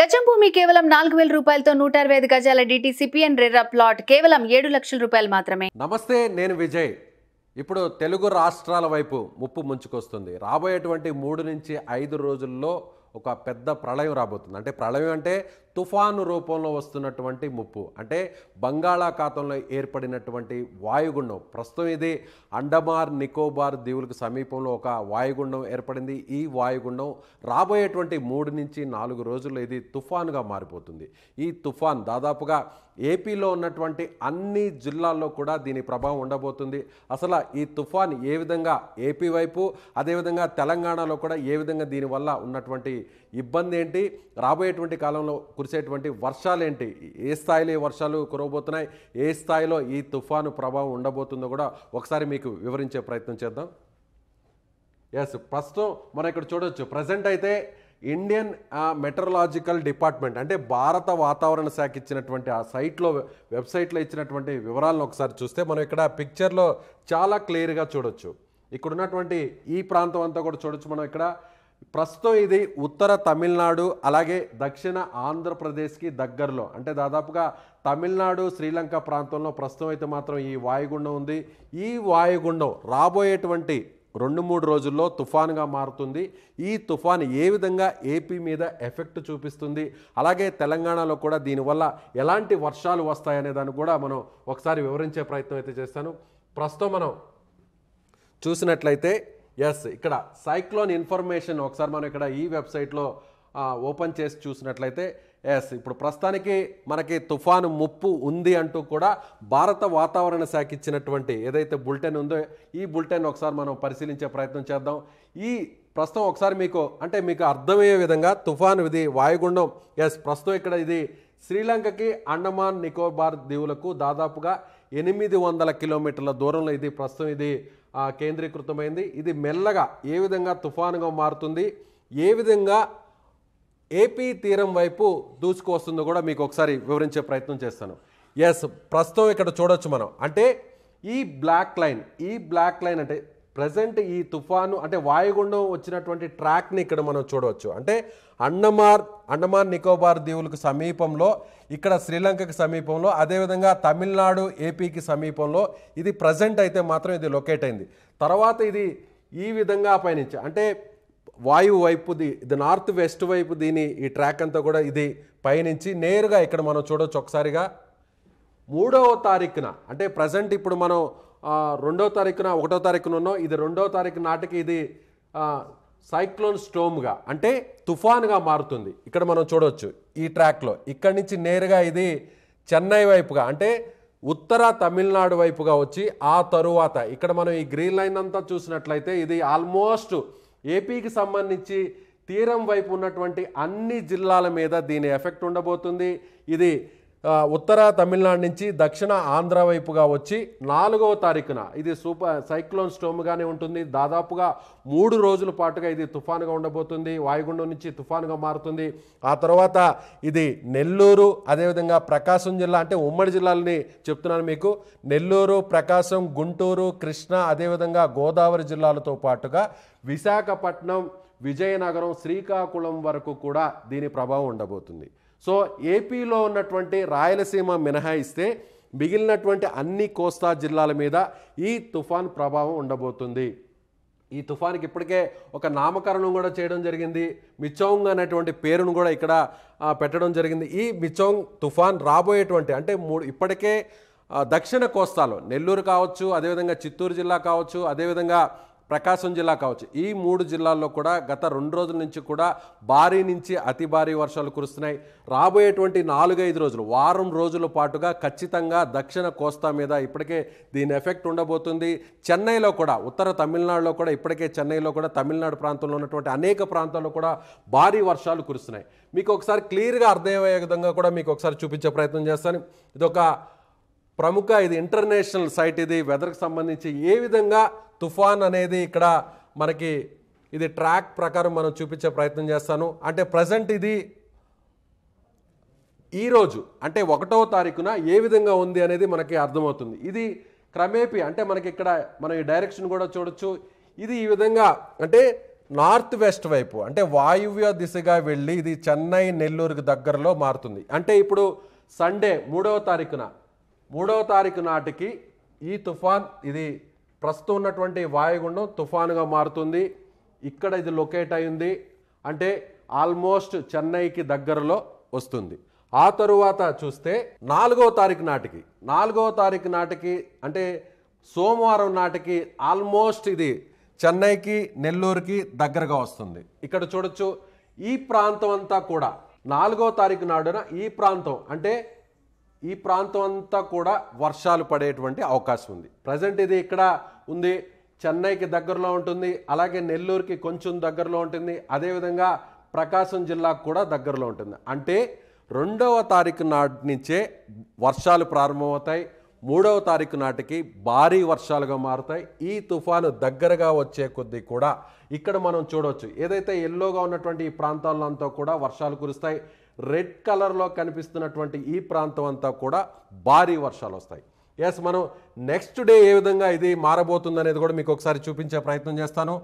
గజం భూమి కేవలం నాలుగు వేల రూపాయలతో నూట అరవై ఐదు గజాల డిటిసిపిఎన్ రెర్రా ప్లాట్ కేవలం ఏడు లక్షల రూపాయలు మాత్రమే నమస్తే నేను విజయ్ ఇప్పుడు తెలుగు రాష్ట్రాల వైపు ముప్పు ముంచుకొస్తుంది రాబోయేటువంటి మూడు నుంచి ఐదు రోజుల్లో ఒక పెద్ద ప్రళయం రాబోతుంది అంటే ప్రళయం అంటే తుఫాను రూపంలో వస్తున్నటువంటి ముప్పు అంటే బంగాళాఖాతంలో ఏర్పడినటువంటి వాయుగుండం ప్రస్తుతం ఇది అండమార్ నికోబార్ దీవులకు సమీపంలో ఒక వాయుగుండం ఏర్పడింది ఈ వాయుగుండం రాబోయేటువంటి మూడు నుంచి నాలుగు రోజుల్లో ఇది తుఫానుగా మారిపోతుంది ఈ తుఫాన్ దాదాపుగా ఏపీలో ఉన్నటువంటి అన్ని జిల్లాల్లో కూడా దీని ప్రభావం ఉండబోతుంది అసలు ఈ తుఫాన్ ఏ విధంగా ఏపీ వైపు అదేవిధంగా తెలంగాణలో కూడా ఏ విధంగా దీనివల్ల ఉన్నటువంటి ఇబ్బంది ఏంటి రాబోయేటువంటి కాలంలో కురిసేటువంటి వర్షాలు ఏంటి ఏ స్థాయిలో ఈ వర్షాలు కురవబోతున్నాయి ఏ స్థాయిలో ఈ తుఫాను ప్రభావం ఉండబోతుందో కూడా ఒకసారి మీకు వివరించే ప్రయత్నం చేద్దాం ఎస్ ప్రస్తుతం మనం ఇక్కడ చూడొచ్చు ప్రజెంట్ అయితే ఇండియన్ మెటరలాజికల్ డిపార్ట్మెంట్ అంటే భారత వాతావరణ శాఖ ఇచ్చినటువంటి ఆ సైట్లో వెబ్సైట్లో ఇచ్చినటువంటి వివరాలను ఒకసారి చూస్తే మనం ఇక్కడ పిక్చర్లో చాలా క్లియర్గా చూడొచ్చు ఇక్కడ ఉన్నటువంటి ఈ ప్రాంతం అంతా కూడా చూడొచ్చు మనం ఇక్కడ ప్రస్తుతం ఇది ఉత్తర తమిళనాడు అలాగే దక్షిణ ఆంధ్రప్రదేశ్కి దగ్గరలో అంటే దాదాపుగా తమిళనాడు శ్రీలంక ప్రాంతంలో ప్రస్తుతం అయితే మాత్రం ఈ వాయుగుండం ఉంది ఈ వాయుగుండం రాబోయేటువంటి రెండు మూడు రోజుల్లో తుఫానుగా మారుతుంది ఈ తుఫాన్ ఏ విధంగా ఏపీ మీద ఎఫెక్ట్ చూపిస్తుంది అలాగే తెలంగాణలో కూడా దీనివల్ల ఎలాంటి వర్షాలు వస్తాయనే దాన్ని కూడా మనం ఒకసారి వివరించే ప్రయత్నం అయితే చేస్తాను ప్రస్తుతం మనం చూసినట్లయితే ఎస్ ఇక్కడ సైక్లోన్ ఇన్ఫర్మేషన్ ఒకసారి మనం ఇక్కడ ఈ వెబ్సైట్లో ఆ, ఓపెన్ చేసి చూసినట్లయితే ఎస్ ఇప్పుడు ప్రస్తుతానికి మనకి తుఫాను ముప్పు ఉంది అంటూ కూడా భారత వాతావరణ శాఖ ఇచ్చినటువంటి ఏదైతే బులెటిన్ ఉందో ఈ బులెటిన్ ఒకసారి మనం పరిశీలించే ప్రయత్నం చేద్దాం ఈ ప్రస్తుతం ఒకసారి మీకు అంటే మీకు అర్థమయ్యే విధంగా తుఫాను ఇది వాయుగుండం ఎస్ ప్రస్తుతం ఇక్కడ ఇది శ్రీలంకకి అండమాన్ నికోబార్ దీవులకు దాదాపుగా ఎనిమిది వందల కిలోమీటర్ల దూరంలో ఇది ప్రస్తుతం ఇది ఆ, కేంద్రీకృతమైంది ఇది మెల్లగా ఏ విధంగా తుఫానుగా మారుతుంది ఏ విధంగా ఏపీ తీరం వైపు దూసుకువస్తుందో కూడా మీకు ఒకసారి వివరించే ప్రయత్నం చేస్తాను ఎస్ ప్రస్తుతం ఇక్కడ చూడొచ్చు మనం అంటే ఈ బ్లాక్ లైన్ ఈ బ్లాక్ లైన్ అంటే ప్రజెంట్ ఈ తుఫాను అంటే వాయుగుండం వచ్చినటువంటి ట్రాక్ని ఇక్కడ మనం చూడవచ్చు అంటే అండమార్ అండమాన్ నికోబార్ దీవులకు సమీపంలో ఇక్కడ శ్రీలంకకి సమీపంలో అదేవిధంగా తమిళనాడు ఏపీకి సమీపంలో ఇది ప్రజెంట్ అయితే మాత్రం ఇది లొకేట్ అయింది తర్వాత ఇది ఈ విధంగా పయనించి అంటే వాయువు వైపు ది ఇది నార్త్ వెస్ట్ వైపు దీని ఈ ట్రాక్ అంతా కూడా ఇది పయనించి నేరుగా ఇక్కడ మనం చూడొచ్చు ఒకసారిగా మూడవ తారీఖున అంటే ప్రజెంట్ ఇప్పుడు మనం ఆ, రెండవ తారీఖున ఒకటో తారీఖున ఉన్నాం ఇది రెండవ తారీఖు నాటికి ఇది ఆ, సైక్లోన్ స్టోమ్గా అంటే తుఫాన్గా మారుతుంది ఇక్కడ మనం చూడవచ్చు ఈ ట్రాక్లో ఇక్కడి నుంచి నేరుగా ఇది చెన్నై వైపుగా అంటే ఉత్తర తమిళనాడు వైపుగా వచ్చి ఆ తరువాత ఇక్కడ మనం ఈ గ్రీన్ లైన్ అంతా చూసినట్లయితే ఇది ఆల్మోస్ట్ ఏపీకి సంబంధించి తీరం వైపు ఉన్నటువంటి అన్ని జిల్లాల మీద దీని ఎఫెక్ట్ ఉండబోతుంది ఇది ఆ, ఉత్తర తమిళనాడు నుంచి దక్షిణ ఆంధ్ర వైపుగా వచ్చి నాలుగవ తారీఖున ఇది సూపర్ సైక్లోన్ స్టోమ్గానే ఉంటుంది దాదాపుగా మూడు రోజుల పాటుగా ఇది తుఫానుగా ఉండబోతుంది వాయుగుండం నుంచి తుఫానుగా మారుతుంది ఆ తర్వాత ఇది నెల్లూరు అదేవిధంగా ప్రకాశం జిల్లా అంటే ఉమ్మడి జిల్లాలని చెప్తున్నాను మీకు నెల్లూరు ప్రకాశం గుంటూరు కృష్ణా అదేవిధంగా గోదావరి జిల్లాలతో పాటుగా విశాఖపట్నం విజయనగరం శ్రీకాకుళం వరకు కూడా దీని ప్రభావం ఉండబోతుంది సో ఏపీలో ఉన్నటువంటి రాయలసీమ మినహాయిస్తే మిగిలినటువంటి అన్ని కోస్తా జిల్లాల మీద ఈ తుఫాన్ ప్రభావం ఉండబోతుంది ఈ తుఫాన్కి ఇప్పటికే ఒక నామకరణం కూడా చేయడం జరిగింది మిచౌంగ్ అనేటువంటి పేరును కూడా ఇక్కడ ఆ, పెట్టడం జరిగింది ఈ మిచౌంగ్ తుఫాన్ రాబోయేటువంటి అంటే మూడు ఇప్పటికే ఆ, దక్షిణ కోస్తాలో నెల్లూరు కావచ్చు అదేవిధంగా చిత్తూరు జిల్లా కావచ్చు అదేవిధంగా ప్రకాశం జిల్లా కావచ్చు ఈ మూడు జిల్లాల్లో కూడా గత రెండు రోజుల నుంచి కూడా భారీ నుంచి అతి భారీ వర్షాలు కురుస్తున్నాయి రాబోయేటువంటి నాలుగైదు రోజులు వారం రోజుల పాటుగా ఖచ్చితంగా దక్షిణ కోస్తా మీద ఇప్పటికే దీని ఎఫెక్ట్ ఉండబోతుంది చెన్నైలో కూడా ఉత్తర తమిళనాడులో కూడా ఇప్పటికే చెన్నైలో కూడా తమిళనాడు ప్రాంతంలో ఉన్నటువంటి అనేక ప్రాంతాల్లో కూడా భారీ వర్షాలు కురుస్తున్నాయి మీకు ఒకసారి క్లియర్గా అర్థమయ్యే విధంగా కూడా మీకు ఒకసారి చూపించే ప్రయత్నం చేస్తాను ఇదొక ప్రముఖ ఇది ఇంటర్నేషనల్ సైట్ ఇది వెదర్కి సంబంధించి ఏ విధంగా తుఫాన్ అనేది ఇక్కడ మనకి ఇది ట్రాక్ ప్రకారం మనం చూపించే ప్రయత్నం చేస్తాను అంటే ప్రజెంట్ ఇది ఈరోజు అంటే ఒకటవ తారీఖున ఏ విధంగా ఉంది అనేది మనకి అర్థమవుతుంది ఇది క్రమేపీ అంటే మనకి ఇక్కడ మనం ఈ డైరెక్షన్ కూడా చూడొచ్చు ఇది ఈ విధంగా అంటే నార్త్ వెస్ట్ వైపు అంటే వాయువ్య దిశగా వెళ్ళి ఇది చెన్నై నెల్లూరుకి దగ్గరలో మారుతుంది అంటే ఇప్పుడు సండే మూడవ తారీఖున మూడవ తారీఖు నాటికి ఈ తుఫాన్ ఇది ప్రస్తుతం ఉన్నటువంటి వాయుగుండం తుఫానుగా మారుతుంది ఇక్కడ ఇది లొకేట్ అయింది అంటే ఆల్మోస్ట్ చెన్నైకి దగ్గరలో వస్తుంది ఆ తరువాత చూస్తే నాలుగవ తారీఖు నాటికి నాలుగవ తారీఖు నాటికి అంటే సోమవారం నాటికి ఆల్మోస్ట్ ఇది చెన్నైకి నెల్లూరుకి దగ్గరగా వస్తుంది ఇక్కడ చూడొచ్చు ఈ ప్రాంతం అంతా కూడా నాలుగో తారీఖు నాడున ఈ ప్రాంతం అంటే ఈ ప్రాంతం అంతా కూడా వర్షాలు పడేటువంటి అవకాశం ఉంది ప్రజెంట్ ఇది ఇక్కడ ఉంది చెన్నైకి దగ్గరలో ఉంటుంది అలాగే నెల్లూరుకి కొంచెం దగ్గరలో ఉంటుంది అదేవిధంగా ప్రకాశం జిల్లాకు కూడా దగ్గరలో ఉంటుంది అంటే రెండవ తారీఖు నాటి నుంచే వర్షాలు ప్రారంభమవుతాయి మూడవ తారీఖు నాటికి భారీ వర్షాలుగా మారుతాయి ఈ తుఫాను దగ్గరగా వచ్చే కొద్దీ కూడా ఇక్కడ మనం చూడవచ్చు ఏదైతే ఎల్లోగా ఉన్నటువంటి ఈ ప్రాంతాల్లో అంతా కూడా వర్షాలు కురుస్తాయి రెడ్ కలర్లో కనిపిస్తున్నటువంటి ఈ ప్రాంతం అంతా కూడా భారీ వర్షాలు వస్తాయి ఎస్ మనం నెక్స్ట్ డే ఏ విధంగా ఇది మారబోతుంది అనేది కూడా మీకు ఒకసారి చూపించే ప్రయత్నం చేస్తాను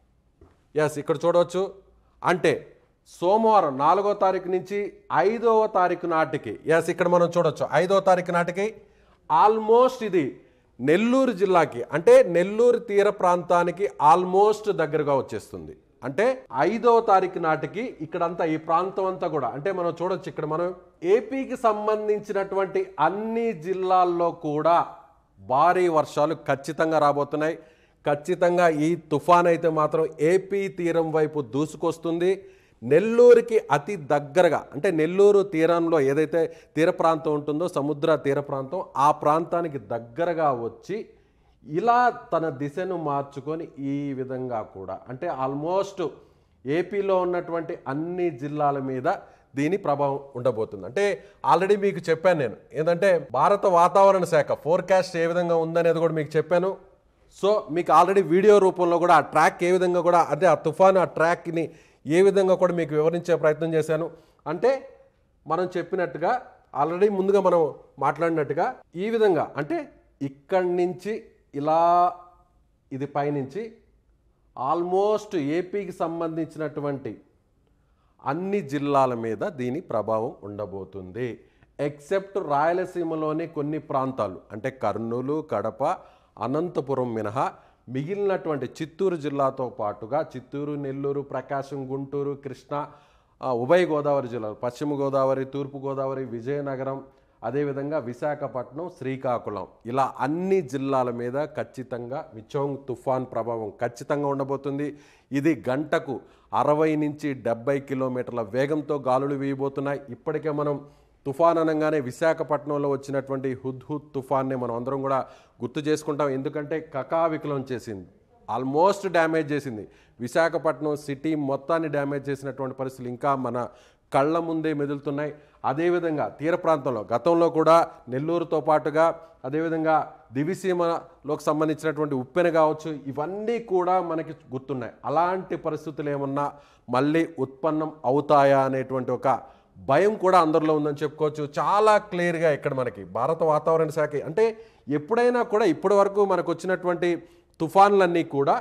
ఎస్ ఇక్కడ చూడవచ్చు అంటే సోమవారం నాలుగో తారీఖు నుంచి ఐదవ తారీఖు నాటికి ఎస్ ఇక్కడ మనం చూడొచ్చు ఐదవ తారీఖు నాటికి ఆల్మోస్ట్ ఇది నెల్లూరు జిల్లాకి అంటే నెల్లూరు తీర ప్రాంతానికి ఆల్మోస్ట్ దగ్గరగా వచ్చేస్తుంది అంటే ఐదవ తారీఖు నాటికి ఇక్కడంతా ఈ ప్రాంతం అంతా కూడా అంటే మనం చూడొచ్చు ఇక్కడ మనం ఏపీకి సంబంధించినటువంటి అన్ని జిల్లాల్లో కూడా భారీ వర్షాలు ఖచ్చితంగా రాబోతున్నాయి ఖచ్చితంగా ఈ తుఫాన్ అయితే మాత్రం ఏపీ తీరం వైపు దూసుకొస్తుంది నెల్లూరుకి అతి దగ్గరగా అంటే నెల్లూరు తీరంలో ఏదైతే తీర ప్రాంతం ఉంటుందో సముద్ర తీర ప్రాంతం ఆ ప్రాంతానికి దగ్గరగా వచ్చి ఇలా తన దిశను మార్చుకొని ఈ విధంగా కూడా అంటే ఆల్మోస్ట్ ఏపీలో ఉన్నటువంటి అన్ని జిల్లాల మీద దీని ప్రభావం ఉండబోతుంది అంటే ఆల్రెడీ మీకు చెప్పాను నేను ఏంటంటే భారత వాతావరణ శాఖ ఫోర్కాస్ట్ ఏ విధంగా ఉందనేది కూడా మీకు చెప్పాను సో మీకు ఆల్రెడీ వీడియో రూపంలో కూడా ఆ ట్రాక్ ఏ విధంగా కూడా అదే ఆ తుఫాను ఆ ట్రాక్ని ఏ విధంగా కూడా మీకు వివరించే ప్రయత్నం చేశాను అంటే మనం చెప్పినట్టుగా ఆల్రెడీ ముందుగా మనం మాట్లాడినట్టుగా ఈ విధంగా అంటే ఇక్కడి నుంచి ఇలా ఇది పైనుంచి ఆల్మోస్ట్ ఏపీకి సంబంధించినటువంటి అన్ని జిల్లాల మీద దీని ప్రభావం ఉండబోతుంది ఎక్సెప్ట్ రాయలసీమలోని కొన్ని ప్రాంతాలు అంటే కర్నూలు కడప అనంతపురం మినహా మిగిలినటువంటి చిత్తూరు జిల్లాతో పాటుగా చిత్తూరు నెల్లూరు ప్రకాశం గుంటూరు కృష్ణా ఆ, ఉభయ గోదావరి జిల్లాలు పశ్చిమ గోదావరి తూర్పు గోదావరి విజయనగరం అదేవిధంగా విశాఖపట్నం శ్రీకాకుళం ఇలా అన్ని జిల్లాల మీద ఖచ్చితంగా మిచోంగ్ తుఫాన్ ప్రభావం ఖచ్చితంగా ఉండబోతుంది ఇది గంటకు అరవై నుంచి డెబ్బై కిలోమీటర్ల వేగంతో గాలులు వేయబోతున్నాయి ఇప్పటికే మనం తుఫాన్ అనగానే విశాఖపట్నంలో వచ్చినటువంటి హుద్ హుద్ తుఫాన్ని మనం అందరం కూడా గుర్తు చేసుకుంటాం ఎందుకంటే కకావికలం చేసింది ఆల్మోస్ట్ డ్యామేజ్ చేసింది విశాఖపట్నం సిటీ మొత్తాన్ని డ్యామేజ్ చేసినటువంటి పరిస్థితులు ఇంకా మన కళ్ళ ముందే మెదులుతున్నాయి అదేవిధంగా తీర ప్రాంతంలో గతంలో కూడా నెల్లూరుతో పాటుగా అదేవిధంగా దివిసీమలోకి సంబంధించినటువంటి ఉప్పెన కావచ్చు ఇవన్నీ కూడా మనకి గుర్తున్నాయి అలాంటి పరిస్థితులు ఏమన్నా మళ్ళీ ఉత్పన్నం అవుతాయా అనేటువంటి ఒక భయం కూడా అందరిలో ఉందని చెప్పుకోవచ్చు చాలా క్లియర్గా ఇక్కడ మనకి భారత వాతావరణ శాఖ అంటే ఎప్పుడైనా కూడా ఇప్పటి వరకు మనకు వచ్చినటువంటి తుఫాన్లన్నీ కూడా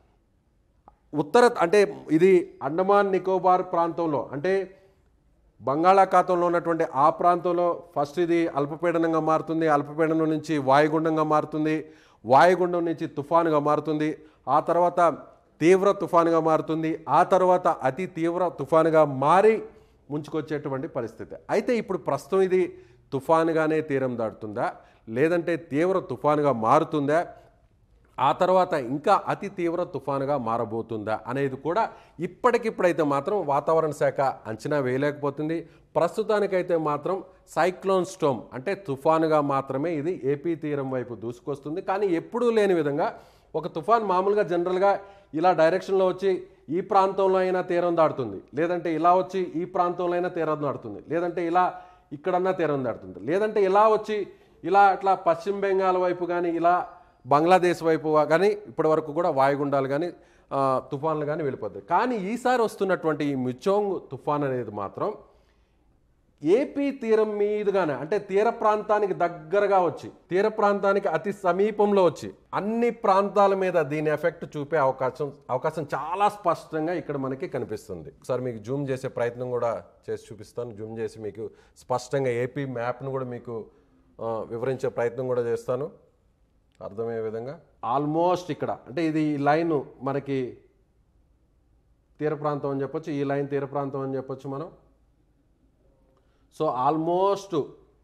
ఉత్తర అంటే ఇది అండమాన్ నికోబార్ ప్రాంతంలో అంటే బంగాళాఖాతంలో ఉన్నటువంటి ఆ ప్రాంతంలో ఫస్ట్ ఇది అల్పపీడనంగా మారుతుంది అల్పపీడనం నుంచి వాయుగుండంగా మారుతుంది వాయుగుండం నుంచి తుఫానుగా మారుతుంది ఆ తర్వాత తీవ్ర తుఫానుగా మారుతుంది ఆ తర్వాత అతి తీవ్ర తుఫానుగా మారి ముంచుకొచ్చేటువంటి పరిస్థితి అయితే ఇప్పుడు ప్రస్తుతం ఇది తుఫానుగానే తీరం దాటుతుందా లేదంటే తీవ్ర తుఫానుగా మారుతుందా ఆ తర్వాత ఇంకా అతి తీవ్ర తుఫానుగా మారబోతుందా అనేది కూడా ఇప్పటికిప్పుడైతే మాత్రం వాతావరణ శాఖ అంచనా వేయలేకపోతుంది ప్రస్తుతానికైతే మాత్రం సైక్లోన్ స్టోమ్ అంటే తుఫానుగా మాత్రమే ఇది ఏపీ తీరం వైపు దూసుకొస్తుంది కానీ ఎప్పుడూ లేని విధంగా ఒక తుఫాన్ మామూలుగా జనరల్గా ఇలా డైరెక్షన్లో వచ్చి ఈ ప్రాంతంలో అయినా తీరం దాటుతుంది లేదంటే ఇలా వచ్చి ఈ ప్రాంతంలో అయినా తీరం దాటుతుంది లేదంటే ఇలా ఇక్కడన్నా తీరం దాటుతుంది లేదంటే ఇలా వచ్చి ఇలా అట్లా పశ్చిమ బెంగాల్ వైపు కానీ ఇలా బంగ్లాదేశ్ వైపు కానీ ఇప్పటి వరకు కూడా వాయుగుండాలు కానీ ఆ, తుఫాన్లు కానీ వెళ్ళిపోతాయి కానీ ఈసారి వస్తున్నటువంటి ఈ మిచోంగ్ తుఫాన్ అనేది మాత్రం ఏపీ తీరం మీదుగానే అంటే తీర ప్రాంతానికి దగ్గరగా వచ్చి తీర ప్రాంతానికి అతి సమీపంలో వచ్చి అన్ని ప్రాంతాల మీద దీని ఎఫెక్ట్ చూపే అవకాశం అవకాశం చాలా స్పష్టంగా ఇక్కడ మనకి కనిపిస్తుంది ఒకసారి మీకు జూమ్ చేసే ప్రయత్నం కూడా చేసి చూపిస్తాను జూమ్ చేసి మీకు స్పష్టంగా ఏపీ మ్యాప్ను కూడా మీకు ఆ, వివరించే ప్రయత్నం కూడా చేస్తాను అర్థమయ్యే విధంగా ఆల్మోస్ట్ ఇక్కడ అంటే ఇది ఈ లైన్ మనకి తీర ప్రాంతం అని చెప్పొచ్చు ఈ లైన్ తీర ప్రాంతం అని చెప్పొచ్చు మనం సో ఆల్మోస్ట్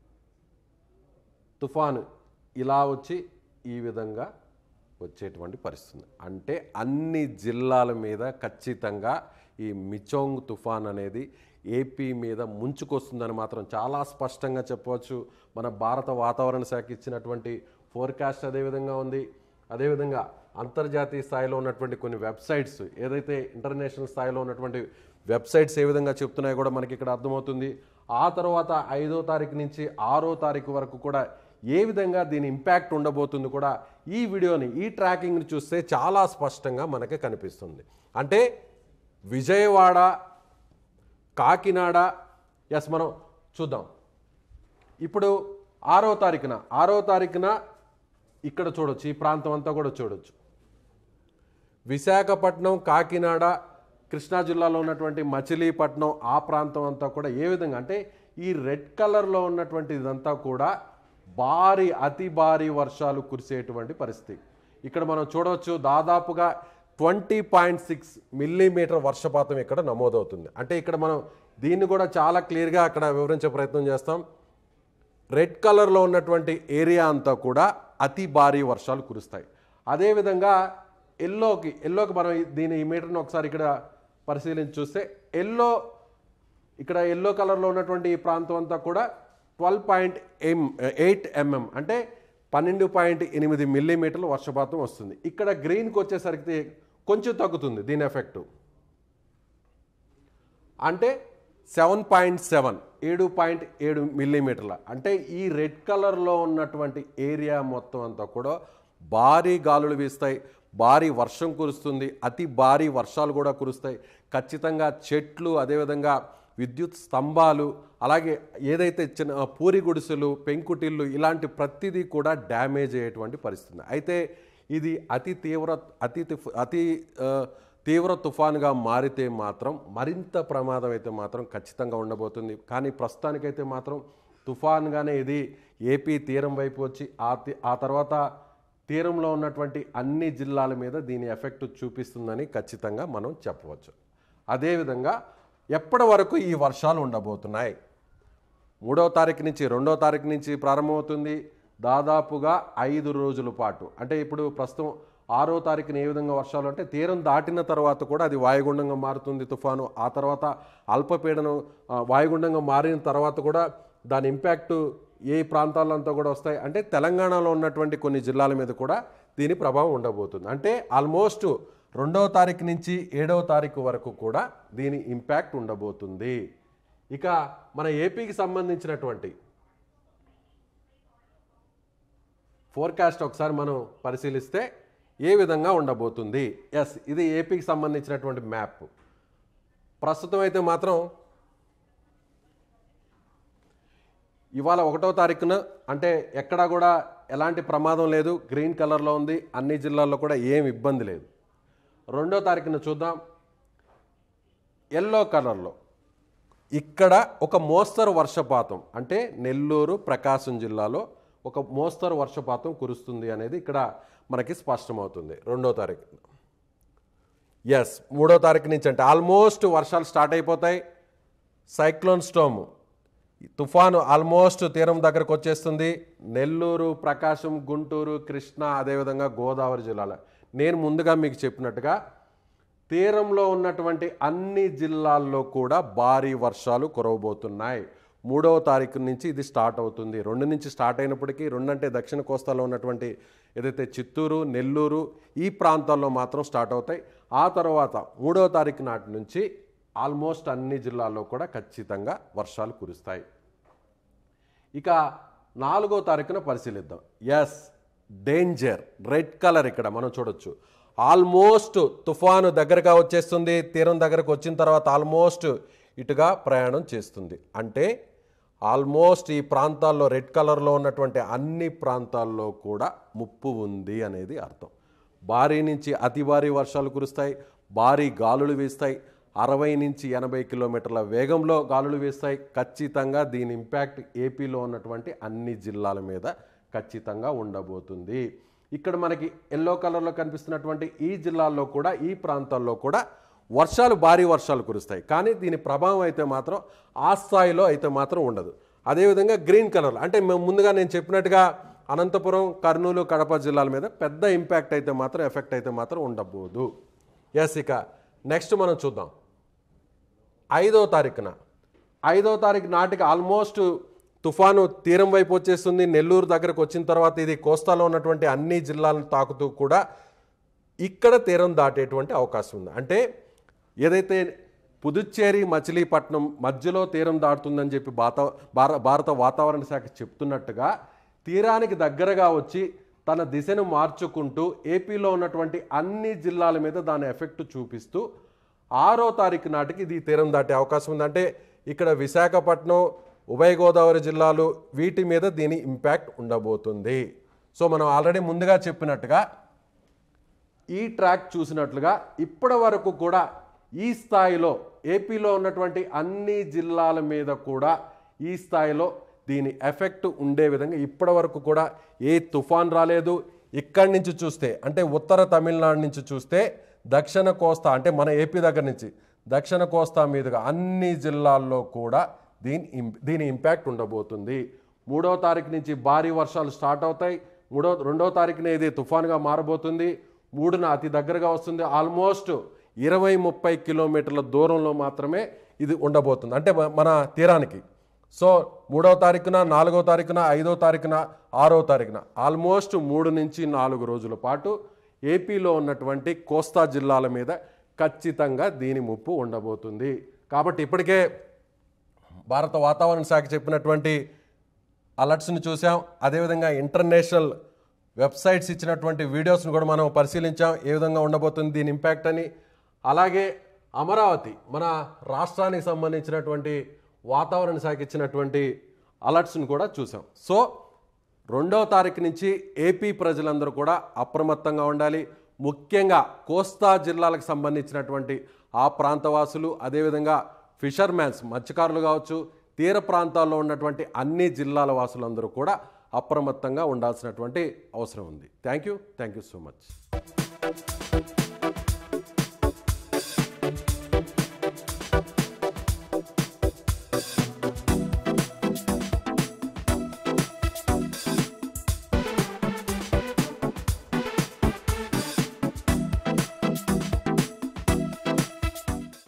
తుఫాను ఇలా వచ్చి ఈ విధంగా వచ్చేటువంటి పరిస్థితి అంటే అన్ని జిల్లాల మీద ఖచ్చితంగా ఈ మిచోంగ్ తుఫాన్ అనేది ఏపీ మీద ముంచుకొస్తుందని మాత్రం చాలా స్పష్టంగా చెప్పవచ్చు మన భారత వాతావరణ శాఖ ఇచ్చినటువంటి ఫోర్కాస్ట్ అదేవిధంగా ఉంది అదేవిధంగా అంతర్జాతీయ స్థాయిలో ఉన్నటువంటి కొన్ని వెబ్సైట్స్ ఏదైతే ఇంటర్నేషనల్ స్థాయిలో ఉన్నటువంటి వెబ్సైట్స్ ఏ విధంగా చెప్తున్నాయో కూడా మనకి ఇక్కడ అర్థమవుతుంది ఆ తర్వాత ఐదో తారీఖు నుంచి ఆరో తారీఖు వరకు కూడా ఏ విధంగా దీని ఇంపాక్ట్ ఉండబోతుంది కూడా ఈ వీడియోని ఈ ట్రాకింగ్ని చూస్తే చాలా స్పష్టంగా మనకి కనిపిస్తుంది అంటే విజయవాడ కాకినాడ ఎస్ మనం చూద్దాం ఇప్పుడు ఆరో తారీఖున ఆరో తారీఖున ఇక్కడ చూడొచ్చు ఈ ప్రాంతం అంతా కూడా చూడొచ్చు విశాఖపట్నం కాకినాడ కృష్ణా జిల్లాలో ఉన్నటువంటి మచిలీపట్నం ఆ ప్రాంతం అంతా కూడా ఏ విధంగా అంటే ఈ రెడ్ కలర్లో ఉన్నటువంటి ఇదంతా కూడా భారీ అతి భారీ వర్షాలు కురిసేటువంటి పరిస్థితి ఇక్కడ మనం చూడవచ్చు దాదాపుగా ట్వంటీ పాయింట్ సిక్స్ మిల్లీమీటర్ వర్షపాతం ఇక్కడ నమోదవుతుంది అంటే ఇక్కడ మనం దీన్ని కూడా చాలా క్లియర్గా అక్కడ వివరించే ప్రయత్నం చేస్తాం రెడ్ కలర్లో ఉన్నటువంటి ఏరియా అంతా కూడా అతి భారీ వర్షాలు కురుస్తాయి అదేవిధంగా ఎల్లోకి ఎల్లోకి మనం ఈ- దీని ఈ మీటర్ని ఒకసారి ఇక్కడ పరిశీలించి చూస్తే ఎల్లో ఇక్కడ ఎల్లో కలర్లో ఉన్నటువంటి ఈ ప్రాంతం అంతా కూడా twelve point M eight MM అంటే పన్నెండు పాయింట్ ఎనిమిది మిల్లీమీటర్ల వర్షపాతం వస్తుంది ఇక్కడ గ్రీన్కి వచ్చేసరికి కొంచెం తగ్గుతుంది దీని ఎఫెక్టు అంటే సెవెన్ పాయింట్ సెవెన్ ఏడు పాయింట్ ఏడు మిల్లీమీటర్ల అంటే ఈ రెడ్ కలర్లో ఉన్నటువంటి ఏరియా మొత్తం అంతా కూడా భారీ గాలులు వీస్తాయి భారీ వర్షం కురుస్తుంది అతి భారీ వర్షాలు కూడా కురుస్తాయి ఖచ్చితంగా చెట్లు అదేవిధంగా విద్యుత్ స్తంభాలు అలాగే ఏదైతే చిన్న పూరి గుడిసెలు పెంకుటిల్లు ఇలాంటి ప్రతిదీ కూడా డ్యామేజ్ అయ్యేటువంటి పరిస్థితి అయితే ఇది అతి తీవ్ర అతి తుఫ్- అతి ఆ, తీవ్ర తుఫానుగా మారితే మాత్రం మరింత ప్రమాదం అయితే మాత్రం ఖచ్చితంగా ఉండబోతుంది కానీ ప్రస్తుతానికైతే మాత్రం తుఫాన్గానే ఇది ఏపీ తీరం వైపు వచ్చి ఆ తి- ఆ తర్వాత తీరంలో ఉన్నటువంటి అన్ని జిల్లాల మీద దీని ఎఫెక్ట్ చూపిస్తుందని ఖచ్చితంగా మనం చెప్పవచ్చు అదేవిధంగా ఎప్పటి వరకు ఈ వర్షాలు ఉండబోతున్నాయి మూడవ తారీఖు నుంచి రెండవ తారీఖు నుంచి ప్రారంభమవుతుంది దాదాపుగా ఐదు రోజుల పాటు అంటే ఇప్పుడు ప్రస్తుతం ఆరో తారీఖున ఏ విధంగా వర్షాలు అంటే తీరం దాటిన తర్వాత కూడా అది వాయుగుండంగా మారుతుంది తుఫాను ఆ తర్వాత అల్పపీడనం ఆ, వాయుగుండంగా మారిన తర్వాత కూడా దాని ఇంపాక్ట్ ఏ ప్రాంతాలంతా కూడా వస్తాయి అంటే తెలంగాణలో ఉన్నటువంటి కొన్ని జిల్లాల మీద కూడా దీని ప్రభావం ఉండబోతుంది అంటే ఆల్మోస్ట్ రెండవ తారీఖు నుంచి ఏడవ తారీఖు వరకు కూడా దీని ఇంపాక్ట్ ఉండబోతుంది ఇక మన ఏపీకి సంబంధించినటువంటి ఫోర్కాస్ట్ ఒకసారి మనం పరిశీలిస్తే ఏ విధంగా ఉండబోతుంది ఎస్ ఇది ఏపీకి సంబంధించినటువంటి మ్యాప్ ప్రస్తుతం అయితే మాత్రం ఇవాళ ఒకటో తారీఖున అంటే ఎక్కడా కూడా ఎలాంటి ప్రమాదం లేదు గ్రీన్ కలర్లో ఉంది అన్ని జిల్లాల్లో కూడా ఏం ఇబ్బంది లేదు రెండో తారీఖున చూద్దాం ఎల్లో కలర్లో ఇక్కడ ఒక మోస్తరు వర్షపాతం అంటే నెల్లూరు ప్రకాశం జిల్లాలో ఒక మోస్తరు వర్షపాతం కురుస్తుంది అనేది ఇక్కడ మనకి స్పష్టమవుతుంది రెండో తారీఖు ఎస్ మూడో తారీఖు నుంచి అంటే ఆల్మోస్ట్ వర్షాలు స్టార్ట్ అయిపోతాయి సైక్లోన్ స్టోమ్ తుఫాను ఆల్మోస్ట్ తీరం దగ్గరకు వచ్చేస్తుంది నెల్లూరు ప్రకాశం గుంటూరు కృష్ణా అదేవిధంగా గోదావరి జిల్లాల నేను ముందుగా మీకు చెప్పినట్టుగా తీరంలో ఉన్నటువంటి అన్ని జిల్లాల్లో కూడా భారీ వర్షాలు కురవబోతున్నాయి మూడవ తారీఖు నుంచి ఇది స్టార్ట్ అవుతుంది రెండు నుంచి స్టార్ట్ అయినప్పటికీ రెండు అంటే దక్షిణ కోస్తాలో ఉన్నటువంటి ఏదైతే చిత్తూరు నెల్లూరు ఈ ప్రాంతాల్లో మాత్రం స్టార్ట్ అవుతాయి ఆ తర్వాత మూడవ తారీఖు నాటి నుంచి ఆల్మోస్ట్ అన్ని జిల్లాల్లో కూడా ఖచ్చితంగా వర్షాలు కురుస్తాయి ఇక నాలుగో తారీఖున పరిశీలిద్దాం ఎస్ డేంజర్ రెడ్ కలర్ ఇక్కడ మనం చూడొచ్చు ఆల్మోస్ట్ తుఫాను దగ్గరగా వచ్చేస్తుంది తీరం దగ్గరకు వచ్చిన తర్వాత ఆల్మోస్ట్ ఇటుగా ప్రయాణం చేస్తుంది అంటే ఆల్మోస్ట్ ఈ ప్రాంతాల్లో రెడ్ కలర్లో ఉన్నటువంటి అన్ని ప్రాంతాల్లో కూడా ముప్పు ఉంది అనేది అర్థం భారీ నుంచి అతి భారీ వర్షాలు కురుస్తాయి భారీ గాలులు వీస్తాయి అరవై నుంచి ఎనభై కిలోమీటర్ల వేగంలో గాలులు వీస్తాయి ఖచ్చితంగా దీని ఇంపాక్ట్ ఏపీలో ఉన్నటువంటి అన్ని జిల్లాల మీద ఖచ్చితంగా ఉండబోతుంది ఇక్కడ మనకి ఎల్లో కలర్లో కనిపిస్తున్నటువంటి ఈ జిల్లాల్లో కూడా ఈ ప్రాంతాల్లో కూడా వర్షాలు భారీ వర్షాలు కురుస్తాయి కానీ దీని ప్రభావం అయితే మాత్రం ఆ స్థాయిలో అయితే మాత్రం ఉండదు అదేవిధంగా గ్రీన్ కలర్ అంటే మేము ముందుగా నేను చెప్పినట్టుగా అనంతపురం కర్నూలు కడప జిల్లాల మీద పెద్ద ఇంపాక్ట్ అయితే మాత్రం ఎఫెక్ట్ అయితే మాత్రం ఉండబోదు ఎస్ ఇక నెక్స్ట్ మనం చూద్దాం ఐదో తారీఖున ఐదో తారీఖు నాటికి ఆల్మోస్ట్ తుఫాను తీరం వైపు వచ్చేస్తుంది నెల్లూరు దగ్గరకు వచ్చిన తర్వాత ఇది కోస్తాలో ఉన్నటువంటి అన్ని జిల్లాలను తాకుతూ కూడా ఇక్కడ తీరం దాటేటువంటి అవకాశం ఉంది అంటే ఏదైతే పుదుచ్చేరి మచిలీపట్నం మధ్యలో తీరం దాటుతుందని చెప్పి భారత భార- భారత వాతావరణ శాఖ చెప్తున్నట్టుగా తీరానికి దగ్గరగా వచ్చి తన దిశను మార్చుకుంటూ ఏపీలో ఉన్నటువంటి అన్ని జిల్లాల మీద దాని ఎఫెక్ట్ చూపిస్తూ ఆరో తారీఖు నాటికి ఇది తీరం దాటే అవకాశం ఉంది అంటే ఇక్కడ విశాఖపట్నం ఉభయ గోదావరి జిల్లాలు వీటి మీద దీని ఇంపాక్ట్ ఉండబోతుంది సో మనం ఆల్రెడీ ముందుగా చెప్పినట్టుగా ఈ ట్రాక్ చూసినట్లుగా ఇప్పటి వరకు కూడా ఈ స్థాయిలో ఏపీలో ఉన్నటువంటి అన్ని జిల్లాల మీద కూడా ఈ స్థాయిలో దీని ఎఫెక్ట్ ఉండే విధంగా ఇప్పటి వరకు కూడా ఏ తుఫాన్ రాలేదు ఇక్కడి నుంచి చూస్తే అంటే ఉత్తర తమిళనాడు నుంచి చూస్తే దక్షిణ కోస్తా అంటే మన ఏపీ దగ్గర నుంచి దక్షిణ కోస్తా మీదుగా అన్ని జిల్లాల్లో కూడా దీని ఇం- దీని ఇంపాక్ట్ ఉండబోతుంది మూడో తారీఖు నుంచి భారీ వర్షాలు స్టార్ట్ అవుతాయి మూడో రెండో తారీఖున ఇది తుఫాన్గా మారబోతుంది మూడున అతి దగ్గరగా వస్తుంది ఆల్మోస్ట్ ఇరవై ముప్పై కిలోమీటర్ల దూరంలో మాత్రమే ఇది ఉండబోతుంది అంటే మ- మన తీరానికి సో మూడో తారీఖున నాలుగో తారీఖున ఐదో తారీఖున ఆరో తారీఖున ఆల్మోస్ట్ మూడు నుంచి నాలుగు రోజుల పాటు ఏపీలో ఉన్నటువంటి కోస్తా జిల్లాల మీద ఖచ్చితంగా దీని ముప్పు ఉండబోతుంది కాబట్టి ఇప్పటికే భారత వాతావరణ శాఖ చెప్పినటువంటి అలర్ట్స్ని చూసాం అదేవిధంగా ఇంటర్నేషనల్ వెబ్సైట్స్ ఇచ్చినటువంటి వీడియోస్ని కూడా మనం పరిశీలించాం ఏ విధంగా ఉండబోతుంది దీని ఇంపాక్ట్ అని అలాగే అమరావతి మన రాష్ట్రానికి సంబంధించినటువంటి వాతావరణ శాఖ ఇచ్చినటువంటి అలర్ట్స్ని కూడా చూసాం సో రెండవ తారీఖు నుంచి ఏపీ ప్రజలందరూ కూడా అప్రమత్తంగా ఉండాలి ముఖ్యంగా కోస్తా జిల్లాలకు సంబంధించినటువంటి ఆ ప్రాంతవాసులు అదేవిధంగా ఫిషర్మ్యాన్స్ మత్స్యకారులు కావచ్చు తీర ప్రాంతాల్లో ఉన్నటువంటి అన్ని జిల్లాల వాసులందరూ కూడా అప్రమత్తంగా ఉండాల్సినటువంటి అవసరం ఉంది thank you thank you so much